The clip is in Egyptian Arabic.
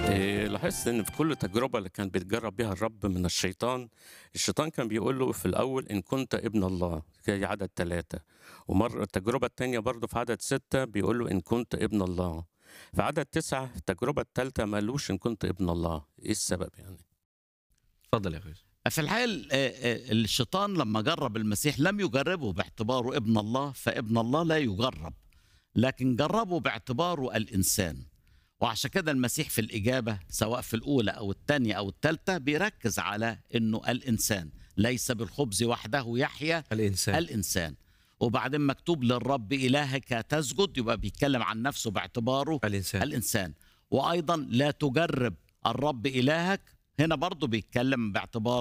إيه، لاحظت ان في كل تجربه اللي كان بيتجرب بها الرب من الشيطان الشيطان كان بيقول له في الاول ان كنت ابن الله في عدد ثلاثة ومرة التجربة الثانية برضه في عدد ستة بيقول له ان كنت ابن الله في عدد تسعة التجربة الثالثة ما قالوش ان كنت ابن الله ايه السبب يعني اتفضل يا اخوي في الحقيقة آه، آه، الشيطان لما جرب المسيح لم يجربه باعتباره ابن الله فابن الله لا يجرب لكن جربه باعتباره الإنسان وعشان كده المسيح في الإجابة سواء في الأولى أو الثانية أو الثالثة بيركز على أنه الإنسان ليس بالخبز وحده يحيا الانسان الإنسان وبعدين مكتوب للرب إلهك تسجد يبقى بيتكلم عن نفسه باعتباره الانسان الإنسان وأيضا لا تجرب الرب إلهك هنا برضه بيتكلم باعتبار